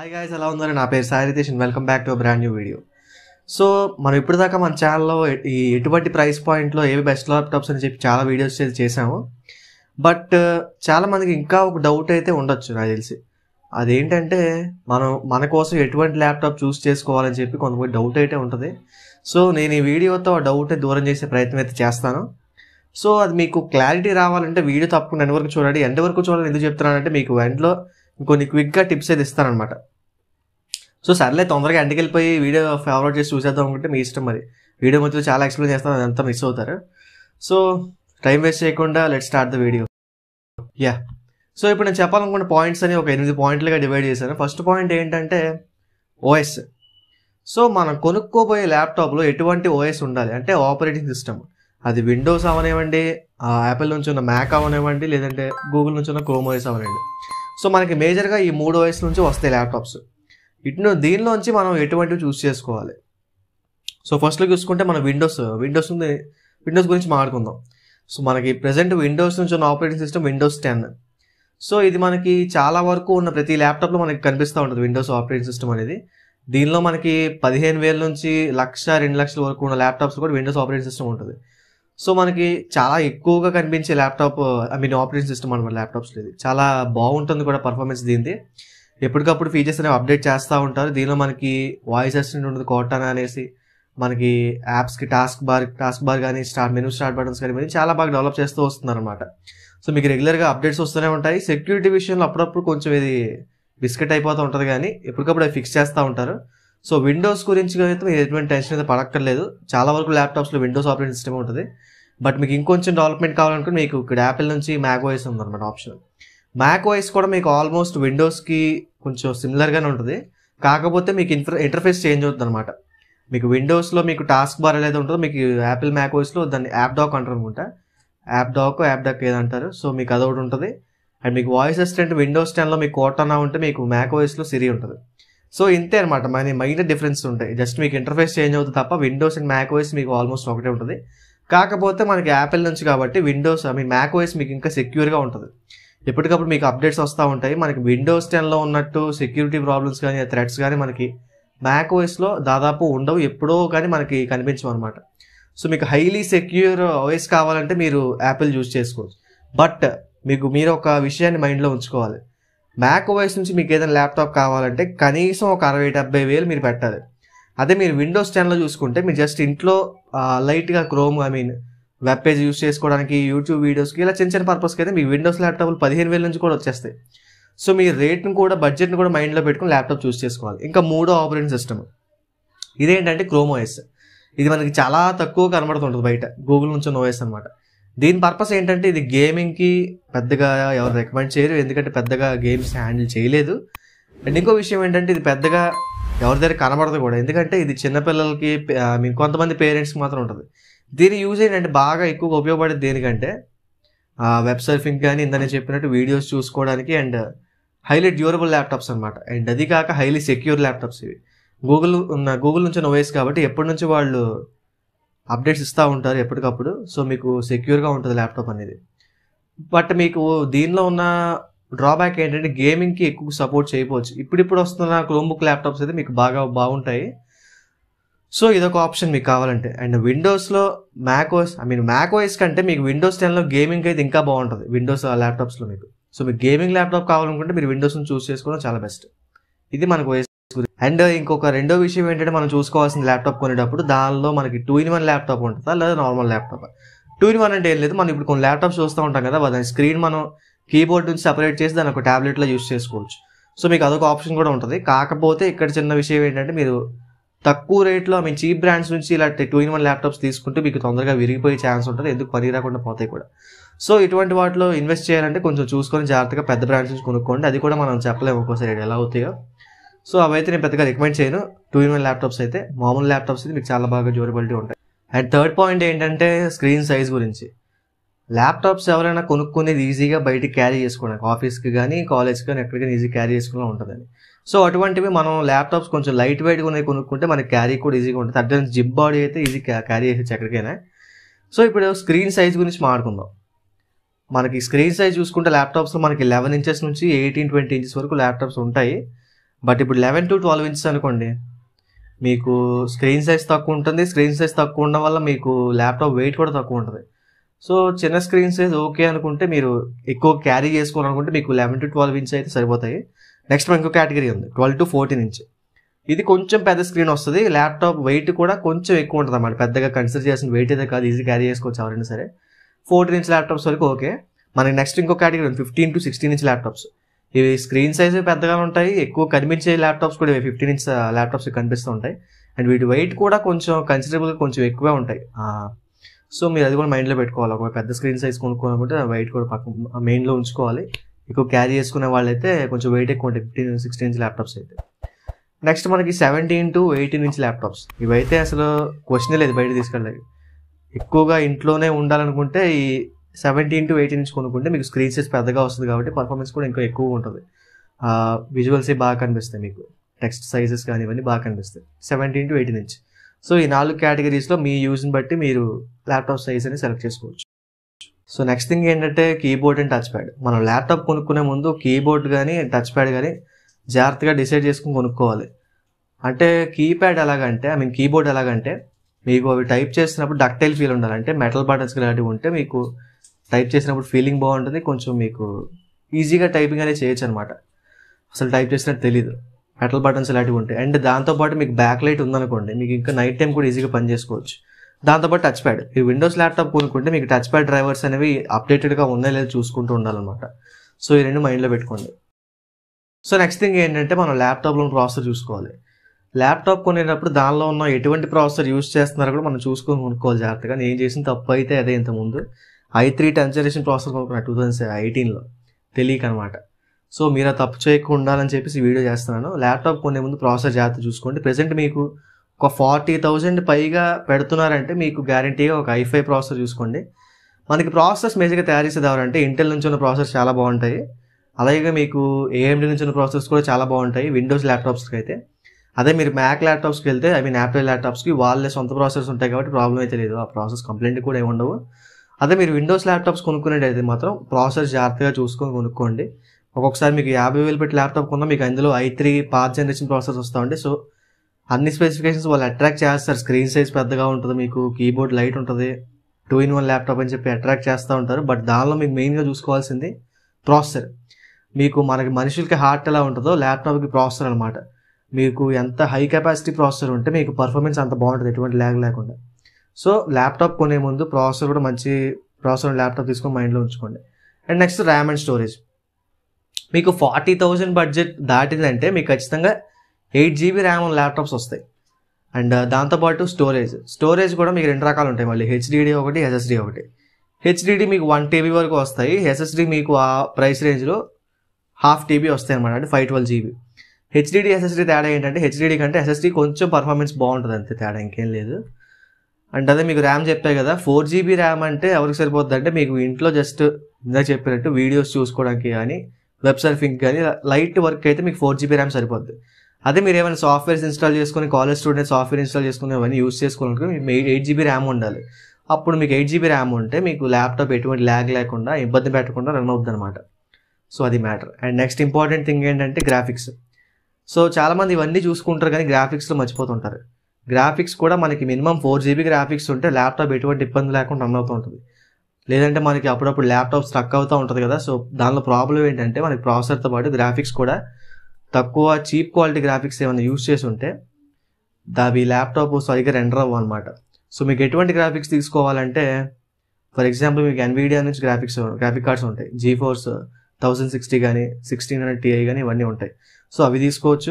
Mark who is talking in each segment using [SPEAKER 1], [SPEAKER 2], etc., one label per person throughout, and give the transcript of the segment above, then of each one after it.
[SPEAKER 1] hi guys ఎలా ఉన్నారు నా పేరు Sai Ritesh welcome back to brand new video so మనం ఇప్పుడు దాకా మన ఛానల్లో ఈ ఎటువంటి ప్రైస్ పాయింట్లో ఏవి బెస్ట్ ల్యాప్టాప్స్ అని చెప్పి చాలా వీడియోస్ చేసి చేసాము బట్ చాలా మందికి ఇంకా ఒక డౌట్ అయితే ఉండొచ్చు నాకు తెలిసి అదేంటంటే మనం మన కోసం ఎటువంటి ల్యాప్టాప్ చూస్ చేసుకోవాలని చెప్పి కొంతమంది డౌట్ అయితే ఉంటుంది సో నేను ఈ వీడియోతో ఆ డౌట్ దూరం చేసే ప్రయత్నం అయితే చేస్తాను సో అది మీకు క్లారిటీ రావాలంటే వీడియో తప్పకుండా ఎండ్ వరకు చూడండి ఎండ్ వరకు చూడాలని ఎందుకు చెప్తున్నానంటే మీకు ఎండ్లో కొన్ని క్విక్గా టిప్స్ అయితే ఇస్తానమాట సో సర్లే తొందరగా ఎండకి వెళ్ళిపోయి వీడియో ఫేవరెట్ చేసి చూసేద్దాం అనుకుంటే మీ ఇష్టం మరి వీడియో మధ్యలో చాలా ఎక్స్ప్లెయిన్ చేస్తాను అదంతా మిస్ అవుతారు సో టైం వేస్ట్ చేయకుండా let start the video yeah so ఇప్పుడు నేను చెప్పాలనుకున్న పాయింట్స్ అని ఒక ఎనిమిది పాయింట్లుగా డివైడ్ చేశాను ఫస్ట్ పాయింట్ ఏంటంటే ఓఎస్ సో మనం కొనుక్కోబోయే ల్యాప్టాప్లో ఎటువంటి ఓఎస్ ఉండాలి అంటే ఆపరేటింగ్ సిస్టమ్ అది విండోస్ అవనివ్వండి యాపిల్ నుంచి ఉన్న మ్యాక్ అవనివ్వండి లేదంటే గూగుల్ నుంచి ఉన్న క్రోమ్ ఓఎస్ అవనివ్వండి సో మనకి మేజర్గా ఈ మూడు ఓఎస్ నుంచి వస్తాయి ల్యాప్టాప్స్ ఇటు దీనిలోంచి మనం ఎటువంటివి చూస్ చేసుకోవాలి సో ఫస్ట్లో చూసుకుంటే మన విండోస్ విండోస్ ఉంది విండోస్ గురించి మాట్లాడుకుందాం సో మనకి ప్రజెంట్ విండోస్ నుంచి ఉన్న operating system Windows ten so ఇది మనకి చాలా వరకు ఉన్న ప్రతి ల్యాప్టాప్లో మనకి కనిపిస్తూ ఉంటుంది విండోస్ ఆపరేటింగ్ సిస్టమ్ అనేది దీనిలో మనకి పదిహేను వేల నుంచి లక్ష రెండు లక్షల వరకు ఉన్న ల్యాప్టాప్స్ కూడా విండోస్ ఆపరేటింగ్ సిస్టమ్ ఉంటుంది సో మనకి చాలా ఎక్కువగా కనిపించే laptop I mean operating system అనమాట ల్యాప్టాప్స్ ఇది చాలా బాగుంటుంది కూడా పర్ఫార్మెన్స్ దీనిది ఎప్పటికప్పుడు ఫీచర్స్ అనేవి అప్డేట్ చేస్తూ ఉంటారు దీనిలో మనకి వాయిస్ అసిస్టెంట్ ఉంటుంది కోటానా అనేసి మనకి యాప్స్కి టాస్క్ బార్ టాస్క్ బార్ కానీ స్టార్ట్ మెనూ స్టార్ట్ బటన్స్ కానీ ఇవన్నీ చాలా బాగా డెవలప్ చేస్తూ వస్తున్నారు అనమాట సో మీకు రెగ్యులర్గా అప్డేట్స్ వస్తూనే ఉంటాయి సెక్యూరిటీ విషయంలో అప్పుడప్పుడు కొంచెం ఇది బిస్కెట్ అయిపోతూ ఉంటుంది కానీ ఎప్పటికప్పుడు అవి ఫిక్స్ చేస్తూ ఉంటారు సో విండోస్ గురించి అయితే మీరు ఎటువంటి టెన్షన్ అయితే పడక్కర్లేదు చాలా వరకు ల్యాప్టాప్స్లో విండోస్ ఆపరేటింగ్ సిస్టమ్ ఉంటుంది బట్ మీకు ఇంకొంచెం డెవలప్మెంట్ కావాలనుకుంటే మీకు ఇక్కడ యాపిల్ నుంచి మ్యాక్ ఓఎస్ ఉందన్నమాట ఆప్షన్ మ్యాక్ ఓఎస్ కూడా మీకు ఆల్మోస్ట్ విండోస్కి కొంచెం సిమిలర్గానే ఉంటుంది కాకపోతే మీకు ఇన్ఫర్ ఇంటర్ఫేస్ చేంజ్ అవుతుంది అనమాట మీకు విండోస్లో మీకు టాస్క్ బార్ ఏదైతే ఉంటుందో మీకు యాపిల్ మ్యాక్ ఓఎస్లో దాన్ని యాప్ డాక్ అంటారు అనుకుంటా యాప్ డాక్ యాప్ డాక్ ఏదంటారు సో మీకు అదొకటి ఉంటుంది అండ్ మీకు వాయిస్ అసిస్టెంట్ విండోస్ టెన్లో మీకు కోటనా ఉంటే మీకు మ్యాక్ ఓఎస్లో సిరి ఉంటుంది సో ఇంతే అనమాట మన మైనర్ డిఫరెన్స్ ఉంటాయి జస్ట్ మీకు ఇంటర్ఫేస్ చేంజ్ అవుతుంది తప్ప విండోస్ అండ్ మ్యాక్ ఓఎస్ మీకు ఆల్మోస్ట్ ఒకటే ఉంటుంది కాకపోతే మనకి యాపిల్ నుంచి కాబట్టి Windows I mean Mac OS మీకు ఇంకా సెక్యూర్గా ఉంటుంది ఎప్పటికప్పుడు మీకు అప్డేట్స్ వస్తూ ఉంటాయి మనకి విండోస్ టెన్లో ఉన్నట్టు సెక్యూరిటీ ప్రాబ్లమ్స్ కానీ థ్రెట్స్ కానీ మనకి మ్యాక్ ఓఎస్లో దాదాపు ఉండవు ఎప్పుడో కానీ మనకి కనిపించవు అనమాట సో మీకు హైలీ సెక్యూర్ ఓఎస్ కావాలంటే మీరు యాపిల్ యూజ్ చేసుకోవచ్చు బట్ మీకు మీరు ఒక విషయాన్ని మైండ్లో ఉంచుకోవాలి మ్యాక్ ఓఎస్ నుంచి మీకు ఏదైనా ల్యాప్టాప్ కావాలంటే కనీసం ఒక అరవై డెబ్బై వేలు మీరు పెట్టాలి అదే మీరు విండోస్ టెన్లో చూసుకుంటే మీరు జస్ట్ ఇంట్లో లైట్గా Chrome I mean web page use చేసుకోవడానికి యూట్యూబ్ వీడియోస్కి ఇలా చిన్న చిన్న పర్పస్కి అయితే మీకు విండోస్ ల్యాప్టాప్లు పదిహేను వేల నుంచి కూడా వచ్చేస్తాయి సో మీ రేట్ని కూడా బడ్జెట్ని కూడా మైండ్లో పెట్టుకుని ల్యాప్టాప్ చూస్ చేసుకోవాలి ఇంకా మూడో ఆపరేటింగ్ సిస్టమ్ ఇదేంటంటే క్రోమ్ ఓఎస్ ఇది మనకి చాలా తక్కువ కనబడుతుంటుంది బయట గూగుల్ నుంచి ఉన్న ఓఎస్ అనమాట దీని పర్పస్ ఏంటంటే ఇది గేమింగ్కి పెద్దగా ఎవరు రికమెండ్ చేయరు ఎందుకంటే పెద్దగా గేమ్స్ హ్యాండిల్ చేయలేదు అండ్ ఇంకో విషయం ఏంటంటే ఇది పెద్దగా ఎవరి దగ్గర కనబడదు కూడా ఎందుకంటే ఇది చిన్నపిల్లలకి మీ కొంతమంది పేరెంట్స్కి మాత్రం ఉంటుంది దీని యూజ్ ఏంటంటే బాగా ఎక్కువగా ఉపయోగపడేది దేనికంటే వెబ్ సర్ఫింగ్ కానీ ఇందని చెప్పినట్టు వీడియోస్ చూసుకోవడానికి అండ్ హైలీ డ్యూరబుల్ ల్యాప్టాప్స్ అనమాట అండ్ అది కాక హైలీ సెక్యూర్ ల్యాప్టాప్స్ ఇవి గూగుల్ ఉన్న గూగుల్ నుంచి ఓఎస్ కాబట్టి ఎప్పటి నుంచి వాళ్ళు అప్డేట్స్ ఇస్తూ ఉంటారు ఎప్పటికప్పుడు సో మీకు సెక్యూర్గా ఉంటుంది ల్యాప్టాప్ అనేది బట్ మీకు దీనిలో ఉన్న డ్రాబ్యాక్ ఏంటంటే గేమింగ్కి ఎక్కువ సపోర్ట్ చేయకపోవచ్చు ఇప్పుడిప్పుడు వస్తున్న క్రోమ్బుక్ ల్యాప్టాప్స్ అయితే మీకు బాగా బాగుంటాయి సో ఇదొక ఆప్షన్ మీకు కావాలంటే అండ్ విండోస్లో Mac OS I mean Mac OS కంటే మీకు విండోస్ టెన్లో గేమింగ్ అయితే ఇంకా బాగుంటుంది విండోస్ ల్యాప్టాప్స్లో మీకు సో మీకు గేమింగ్ ల్యాప్టాప్ కావాలనుకుంటే మీరు విండోస్ని చూస్ చేసుకోవడం చాలా బెస్ట్ ఇది మనకు ఓఎస్ గురించి అండ్ ఇంకొక రెండో విషయం ఏంటంటే మనం చూసుకోవాల్సిన ల్యాప్టాప్ కొనేటప్పుడు దానిలో మనకి టూ ఇన్ వన్ ల్యాప్టాప్ ఉంటుందా లేదా normal laptop two in one అంటే ఏం లేదు మనం ఇప్పుడు కొన్ని ల్యాప్టాప్స్ చూస్తూ ఉంటాం కదా దాని స్క్రీన్ మనం కీబోర్డ్ నుంచి సపరేట్ చేసి దాన్ని ఒక ట్యాబ్లెట్లో యూస్ చేసుకోవచ్చు సో మీకు అదొక ఆప్షన్ కూడా ఉంటుంది కాకపోతే ఇక్కడ చిన్న విషయం ఏంటంటే మీరు తక్కువ రేట్లో ఐ మీన్ చీప్ బ్రాండ్స్ నుంచి ఇలా టూ ఇన్ వన్ ల్యాప్టాప్స్ తీసుకుంటే మీకు తొందరగా విరిగిపోయే ఛాన్స్ ఉంటుంది ఎందుకు పని రాకుండా పోతాయి కూడా సో ఇటువంటి వాటిలో ఇన్వెస్ట్ చేయాలంటే కొంచెం చూసుకొని జాగ్రత్తగా పెద్ద బ్రాండ్స్ నుంచి కొనుక్కోండి అది కూడా మనం చెప్పలేము ఒక్కోసారి ఎలా అవుతాయో సో అవైతే నేను పెద్దగా రికమెండ్ చేయను టూ ఇన్ వన్ ల్యాప్టాప్స్ అయితే మామూలు ల్యాప్టాప్స్ అయితే మీకు చాలా బాగా డ్యూరబిలిటీ ఉంటాయి అండ్ థర్డ్ పాయింట్ ఏంటంటే స్క్రీన్ సైజ్ గురించి ల్యాప్టాప్స్ ఎవరైనా కొనుక్కునేది ఈజీగా బయటికి క్యారీ చేసుకోవడానికి ఆఫీస్కి కానీ కాలేజ్కి కానీ ఎక్కడికైనా ఈజీ క్యారీ చేసుకునే ఉంటుందని సో అటువంటివి మనం ల్యాప్టాప్స్ కొంచెం లైట్ వెయిట్గా ఉన్నాయి కొనుక్కుంటే మనకి క్యారీ కూడా ఈజీగా ఉంటుంది అడ్డ జిప్ బాడీ అయితే ఈజీ క్యారీ చేసేది ఎక్కడికైనా సో ఇప్పుడు స్క్రీన్ సైజ్ గురించి మాట్లాడుకుందాం మనకి స్క్రీన్ సైజ్ చూసుకుంటే ల్యాప్టాప్స్లో మనకి లెవెన్ ఇంచెస్ నుంచి ఎయిటీన్ ట్వంటీ ఇంచెస్ వరకు ల్యాప్టాప్స్ ఉంటాయి బట్ ఇప్పుడు లెవెన్ టు ట్వెల్వ్ ఇంచెస్ అనుకోండి మీకు స్క్రీన్ సైజ్ తక్కువ ఉంటుంది స్క్రీన్ సైజ్ తక్కువ ఉండడం వల్ల మీకు ల్యాప్టాప్ వెయిట్ కూడా తక్కువ ఉంటుంది సో చిన్న స్క్రీన్ సైజ్ ఓకే అనుకుంటే మీరు ఎక్కువ క్యారీ చేసుకోవాలనుకుంటే మీకు లెవెన్ టు ట్వెల్వ్ ఇంచ్ అయితే సరిపోతాయి నెక్స్ట్ ఇంకో కేటగిరీ ఉంది ట్వెల్వ్ టు ఫోర్టీన్ ఇంచ్ ఇది కొంచెం పెద్ద స్క్రీన్ వస్తుంది ల్యాప్టాప్ వెయిట్ కూడా కొంచెం ఎక్కువ ఉంటుంది అన్నమాట పెద్దగా కన్సిడర్ చేసిన వెయిట్ అయితే కాదు ఈజీ క్యారీ చేసుకోవచ్చు ఎవరైనా సరే ఫోర్టీన్ ఇంచ్ ల్యాప్టాప్స్ వరకు ఓకే మనకి నెక్స్ట్ ఇంకో కేటగిరీ ఉంది fifteen to sixteen inch laptops ఇవి స్క్రీన్ సైజ్ పెద్దగా ఉంటాయి ఎక్కువ కనిపించే ల్యాప్టాప్స్ కూడా ఫిఫ్టీన్ ఇంచ్ ల్యాప్టాప్స్ కనిపిస్తూ ఉంటాయి అండ్ వీటి వెయిట్ కూడా కొంచెం కన్సిడరబుల్గా కొంచెం ఎక్కువే ఉంటాయి సో మీరు అది కూడా మైండ్లో పెట్టుకోవాలి ఒక పెద్ద స్క్రీన్ సైజ్ కొనుక్కోవాలనుకుంటే వెయిట్ కూడా పక్క మెయిన్లో ఉంచుకోవాలి ఎక్కువ క్యారీ చేసుకునే వాళ్ళైతే కొంచెం వెయిట్ ఎక్కువ ఉంటాయి ఫిఫ్టీన్ సిక్స్టీన్ ఇంచ్ ల్యాప్టాప్స్ అయితే నెక్స్ట్ మనకి seventeen to eighteen inch laptops ఇవైతే అసలు క్వశ్చన్ లేదు బయట తీసుకెళ్ళడానికి ఎక్కువగా ఇంట్లోనే ఉండాలనుకుంటే ఈ సెవెంటీన్ టు ఎయిటీన్ ఇంచ్ కొనుక్కుంటే మీకు స్క్రీన్ సైజ్ పెద్దగా వస్తుంది కాబట్టి పర్ఫార్మెన్స్ కూడా ఇంకా ఎక్కువ ఉంటుంది విజువల్స్ బాగా కనిపిస్తాయి మీకు టెక్స్ట్ సైజెస్ కానీ ఇవన్నీ బాగా కనిపిస్తాయి seventeen to eighteen inch so ఈ నాలుగు కేటగిరీస్లో మీ యూజ్ని బట్టి మీరు ల్యాప్టాప్ సైజ్ అని సెలెక్ట్ చేసుకోవచ్చు సో నెక్స్ట్ థింగ్ ఏంటంటే కీబోర్డ్ అండ్ టచ్ ప్యాడ్ మనం ల్యాప్టాప్ కొనుక్కునే ముందు కీబోర్డ్ కానీ టచ్ ప్యాడ్ కానీ జాగ్రత్తగా డిసైడ్ చేసుకుని కొనుక్కోవాలి అంటే కీప్యాడ్ ఎలాగంటే ఐ మీన్ కీబోర్డ్ ఎలాగంటే మీకు అవి టైప్ చేసినప్పుడు డక్టైల్ ఫీల్ ఉండాలి అంటే మెటల్ బటన్స్ ఇలాంటివి ఉంటే మీకు టైప్ చేసినప్పుడు ఫీలింగ్ బాగుంటుంది కొంచెం మీకు ఈజీగా టైపింగ్ అనేది చేయొచ్చు అనమాట అసలు టైప్ చేసినట్టు తెలీదు మెటల్ బటన్స్ ఇలాంటివి ఉంటాయి అండ్ దాంతోపాటు మీకు బ్యాక్ లైట్ ఉందనుకోండి మీకు ఇంకా నైట్ టైం కూడా ఈజీగా పని చేసుకోవచ్చు దాంతోపాటు టచ్ ప్యాడ్ ఈ విండోస్ ల్యాప్టాప్ కొనుక్కుంటే మీకు టచ్ ప్యాడ్ డ్రైవర్స్ అనేవి అప్డేటెడ్గా ఉన్నాయో లేదో చూసుకుంటూ ఉండాలన్నమాట సో ఈ రెండు మైండ్లో పెట్టుకోండి సో నెక్స్ట్ థింగ్ ఏంటంటే మనం ల్యాప్టాప్లో ప్రాసెసర్ చూసుకోవాలి ల్యాప్టాప్ కొనేటప్పుడు దానిలో ఉన్న ఎటువంటి ప్రాసెసర్ యూస్ చేస్తున్నారో కూడా మనం చూసుకొని కొనుక్కోవాలి జాగ్రత్తగా నేను చేసిన తప్పు అయితే అదే ఇంతకుముందు I three ten generation processor కొనుక్కున్నా టూ థౌసండ్ ఎయిటీన్లో తెలియక అనమాట సో మీరు ఆ తప్పు చేయకుండా ఉండాలని చెప్పేసి వీడియో చేస్తున్నాను ల్యాప్టాప్ కొనే ముందు ప్రాసెసర్ జాగ్రత్త చూసుకోండి ప్రజెంట్ మీకు ఒక ఫార్టీ థౌజండ్ పైగా పెడుతున్నారంటే మీకు గ్యారంటీగా ఒక ఐఫై ప్రాసెసర్ చూసుకోండి మనకి ప్రాసెస్ మేజర్గా తయారు చేసేది ఎవరంటే ఇంటెల్ నుంచి ఉన్న ప్రాసెస్ చాలా బాగుంటాయి అలాగే మీకు ఏఎండి నుంచి ఉన్న ప్రాసెస్ కూడా చాలా బాగుంటాయి విండోస్ ల్యాప్టాప్స్కి అయితే అదే మీరు మ్యాక్ ల్యాప్టాప్స్కి వెళ్తే ఐ మీన్ యాపిల్ ల్యాప్టాప్స్కి వాళ్ళే సొంత ప్రాసెస్ ఉంటాయి కాబట్టి ప్రాబ్లం అయితే లేదు ఆ ప్రాసెస్ కంప్లైంట్ కూడా ఏమి ఉండవు అదే మీరు విండోస్ ల్యాప్టాప్స్ కొనుక్కునేటైతే మాత్రం ప్రాసెస్ జాగ్రత్తగా చూసుకొని కొనుక్కోండి ఒక్కొక్కసారి మీకు యాభై వేలు పెట్టి ల్యాప్టాప్ కొన్నా మీకు అందులో ఐ త్రీ పాత్ జనరేషన్ ప్రాసెస్ వస్తూ ఉంటాయి సో అన్ని స్పెసిఫికేషన్స్ వాళ్ళు అట్రాక్ట్ చేస్తారు స్క్రీన్ సైజ్ పెద్దగా ఉంటుంది మీకు కీబోర్డ్ లైట్ ఉంటుంది టూ ఇన్ వన్ ల్యాప్టాప్ అని చెప్పి అట్రాక్ట్ చేస్తూ ఉంటారు బట్ దానిలో మీకు మెయిన్గా చూసుకోవాల్సింది ప్రాసెసర్ మీకు మనకి మనుషులకి హార్ట్ ఎలా ఉంటుందో ల్యాప్టాప్కి ప్రాసెసర్ అనమాట మీకు ఎంత హై కెపాసిటీ ప్రాసెసర్ ఉంటే మీకు పర్ఫార్మెన్స్ అంత బాగుంటుంది ఎటువంటి ల్యాగ్ లేకుండా సో ల్యాప్టాప్ కొనే ముందు ప్రాసెసర్ కూడా మంచి ప్రాసెసర్ ల్యాప్టాప్ తీసుకొని మైండ్లో ఉంచుకోండి and next RAM and storage మీకు ఫార్టీ థౌజండ్ బడ్జెట్ దాటిందంటే మీకు ఖచ్చితంగా ఎయిట్ జీబీ ర్యామ్ ల్యాప్టాప్స్ వస్తాయి అండ్ దాంతోపాటు స్టోరేజ్ స్టోరేజ్ కూడా మీకు రెండు రకాలు ఉంటాయి మళ్ళీ హెచ్డిడి ఒకటి ఎస్ఎస్డి ఒకటి హెచ్డిడి మీకు వన్ టీబీ వరకు వస్తాయి ఎస్ఎస్డి మీకు ఆ ప్రైస్ రేంజ్లో హాఫ్ టీబీ వస్తాయి అనమాట అంటే five twelve GB HDD SSD తేడా ఏంటంటే హెచ్డిడి కంటే ఎస్ఎస్డి కొంచెం పర్ఫార్మెన్స్ బాగుంటుంది అంతే తేడా ఇంకేం లేదు అండ్ అదే మీకు ర్యామ్ చెప్పాయి కదా ఫోర్ జీబీ ర్యామ్ అంటే ఎవరికి సరిపోతుంది అంటే మీకు ఇంట్లో జస్ట్ ఇందాక చెప్పినట్టు వీడియోస్ చూసుకోవడానికి కానీ వెబ్ సర్ఫింగ్ కానీ లైట్ వర్క్ అయితే మీకు ఫోర్ జీబీ ర్యామ్ సరిపోద్ది అదే మీరు ఏమైనా సాఫ్ట్వేర్స్ ఇన్స్టాల్ చేసుకుని కాలేజ్ స్టూడెంట్ సాఫ్ట్వేర్ ఇన్స్టాల్ చేసుకుని అవన్నీ యూస్ చేసుకోవాలంటే మీకు ఎయిట్ జీబీ ర్యామ్ ఉండాలి అప్పుడు మీకు ఎయిట్ జీబీ ర్యామ్ ఉంటే మీకు ల్యాప్టాప్ ఎటువంటి ల్యాగ్ లేకుండా ఇబ్బంది పెట్టకుండా రన్ అవుతుంది అనమాట సో అది matter and next important thing ఏంటంటే గ్రాఫిక్స్ సో చాలామంది ఇవన్నీ చూసుకుంటారు కానీ గ్రాఫిక్స్లో మర్చిపోతుంటారు గ్రాఫిక్స్ కూడా మనకి మినిమం ఫోర్ జీబీ గ్రాఫిక్స్ ఉంటే ల్యాప్టాప్ ఎటువంటి ఇబ్బంది లేకుండా రన్ అవుతూ ఉంటుంది లేదంటే మనకి అప్పుడప్పుడు ల్యాప్టాప్ స్ట్రక్ అవుతూ ఉంటుంది కదా సో దానిలో ప్రాబ్లం ఏంటంటే మనకి ప్రాసెసర్తో పాటు గ్రాఫిక్స్ కూడా తక్కువ చీప్ క్వాలిటీ గ్రాఫిక్స్ ఏమైనా యూస్ చేసి ఉంటే అవి ల్యాప్టాప్ సరిగ్గా రెండర్ అవ్వు అనమాట సో మీకు ఎటువంటి గ్రాఫిక్స్ తీసుకోవాలంటే ఫర్ ఎగ్జాంపుల్ మీకు ఎన్వీడియా నుంచి గ్రాఫిక్స్ గ్రాఫిక్ కార్డ్స్ ఉంటాయి జీ ఫోర్స్ థౌసండ్ సిక్స్టీ కానీ సిక్స్టీన్ హండ్రెడ్ టీఐ కానీ ఇవన్నీ ఉంటాయి సో అవి తీసుకోవచ్చు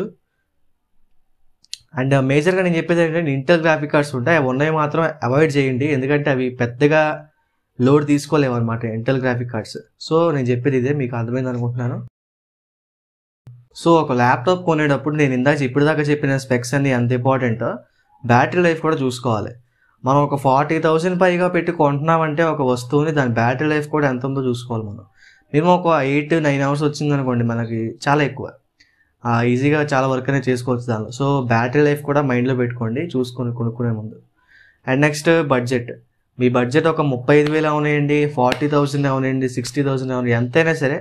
[SPEAKER 1] అండ్ మేజర్గా నేను చెప్పేది ఏంటంటే ఇంటర్ గ్రాఫిక్ కార్డ్స్ ఉంటాయి అవి ఉన్నాయి మాత్రం అవాయిడ్ చేయండి ఎందుకంటే అవి పెద్దగా లోడ్ తీసుకోలేవు అనమాట ఇంటెల్ గ్రాఫిక్ కార్డ్స్ సో నేను చెప్పేది ఇదే మీకు అర్థమైంది అనుకుంటున్నాను సో ఒక ల్యాప్టాప్ కొనేటప్పుడు నేను ఇందాక ఇప్పటిదాకా చెప్పిన స్పెక్స్ అన్ని ఎంత ఇంపార్టెంట్ బ్యాటరీ లైఫ్ కూడా చూసుకోవాలి మనం ఒక ఫార్టీ థౌసండ్ పైగా పెట్టి కొంటున్నామంటే ఒక వస్తువుని దాని బ్యాటరీ లైఫ్ కూడా ఎంత ఉందో చూసుకోవాలి మనం మినిమం ఒక ఎయిట్ నైన్ అవర్స్ వచ్చిందనుకోండి మనకి చాలా ఎక్కువ ఈజీగా చాలా వర్క్ అనేది చేసుకోవచ్చు దానిలో సో బ్యాటరీ లైఫ్ కూడా మైండ్లో పెట్టుకోండి చూసుకొని కొనుక్కునే ముందు అండ్ నెక్స్ట్ బడ్జెట్ మీ బడ్జెట్ ఒక ముప్పై ఐదు వేలు అవనండి ఫార్టీ థౌసండ్ అవనండి సిక్స్టీ థౌసండ్ అవనండి ఎంతైనా సరే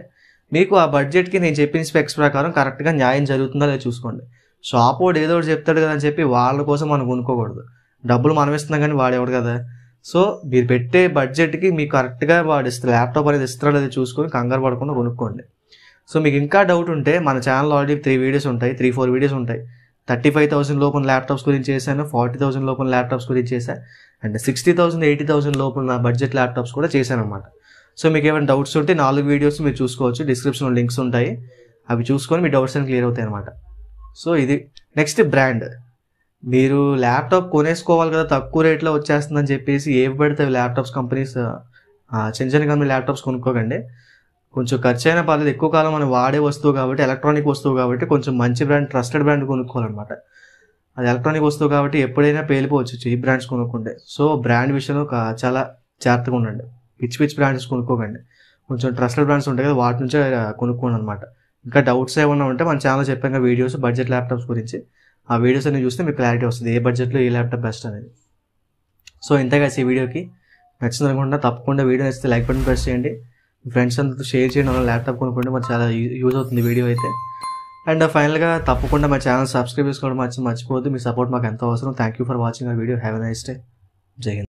[SPEAKER 1] మీకు ఆ బడ్జెట్కి నేను చెప్పిన స్పెక్స్ ప్రకారం కరెక్ట్గా న్యాయం జరుగుతుందో లేదో చూసుకోండి షాప్ వాడు ఏదో ఒకటి చెప్తాడు కదా అని చెప్పి వాళ్ళ కోసం మనం కొనుక్కోకూడదు డబ్బులు మనం ఇస్తున్నాం కానీ వాడేవాడు కదా సో మీరు పెట్టే బడ్జెట్కి మీకు కరెక్ట్గా వాడు ఇస్తారు ల్యాప్టాప్ అనేది ఇస్తారో లేదో చూసుకొని కంగారు పడకుండా కొనుక్కోండి సో మీకు ఇంకా డౌట్ ఉంటే మన ఛానల్ ఆల్రెడీ త్రీ వీడియోస్ ఉంటాయి త్రీ ఫోర్ వీడియోస్ ఉంటాయి థర్టీ ఫైవ్ థౌసండ్ లోపల ల్యాప్టాప్స్ గురించి చేశాను ఫార్టీ థౌసండ్ లోపల ల్యాప్టాప్స్ గురించి చేశాను and sixty thousand eighty thousand లోపల నా బడ్జెట్ ల్యాప్టాప్స్ కూడా చేశాను అనమాట సో మీకు ఏమైనా డౌట్స్ ఉంటే నాలుగు వీడియోస్ మీరు చూసుకోవచ్చు డిస్క్రిప్షన్లో లింక్స్ ఉంటాయి అవి చూసుకొని మీ డౌట్స్ అని క్లియర్ అవుతాయి అనమాట సో ఇది నెక్స్ట్ బ్రాండ్ మీరు ల్యాప్టాప్ కొనేసుకోవాలి కదా తక్కువ రేట్లో వచ్చేస్తుందని చెప్పేసి ఏవి పెడితే ల్యాప్టాప్స్ కంపెనీస్ చిన్న చిన్న కంపెనీ ల్యాప్టాప్స్ కొనుక్కోకండి కొంచెం ఖర్చు అయినా పర్లేదు ఎక్కువ కాలం మనం వాడే వస్తువు కాబట్టి ఎలక్ట్రానిక్ వస్తువు కాబట్టి కొంచెం మంచి బ్రాండ్ ట్రస్టెడ్ బ్రాండ్ కొనుక్కోవాలన్నమాట అది ఎలక్ట్రానిక్ వస్తువు కాబట్టి ఎప్పుడైనా పేలిపోవచ్చు చీప్ బ్రాండ్స్ కొనుక్కుంటే సో బ్రాండ్ విషయంలో కా- చాలా జాగ్రత్తగా ఉండండి పిచ్ పిచ్ బ్రాండ్స్ కొనుక్కోకండి కొంచెం ట్రస్టెడ్ బ్రాండ్స్ ఉంటాయి కదా వాటి నుంచే ఆ, కొనుక్కోండి అనమాట ఇంకా డౌట్స్ ఏమైనా ఉంటే మన ఛానల్ చెప్పాం కదా వీడియోస్ బడ్జెట్ ల్యాప్టాప్స్ గురించి ఆ వీడియోస్ అన్ని చూస్తే మీకు క్లారిటీ వస్తుంది ఏ బడ్జెట్లో ఏ ల్యాప్టాప్ బెస్ట్ అనేది సో ఇంతగా ఈ వీడియోకి నచ్చింది అనుకుంటా తప్పకుండా వీడియో నచ్చితే లైక్ బటన్ ప్రెస్ చేయండి మీ ఫ్రెండ్స్ అందరితో షేర్ చేయండి అలా ల్యాప్టాప్ కొనుక్కుంటే మనకు చాలా యూజ్ అవుతుంది వీడియో అయితే అండ్ ఫైనల్గా తప్పకుండా మా ఛానల్ సబ్స్క్రైబ్ చేసుకోవడం మర్చి మర్చిపోవద్దు మీ సపోర్ట్ మాకు ఎంతో అవసరం థ్యాంక్ యూ ఫర్ వాచింగ్ ఆ video have a nice day Jai Hind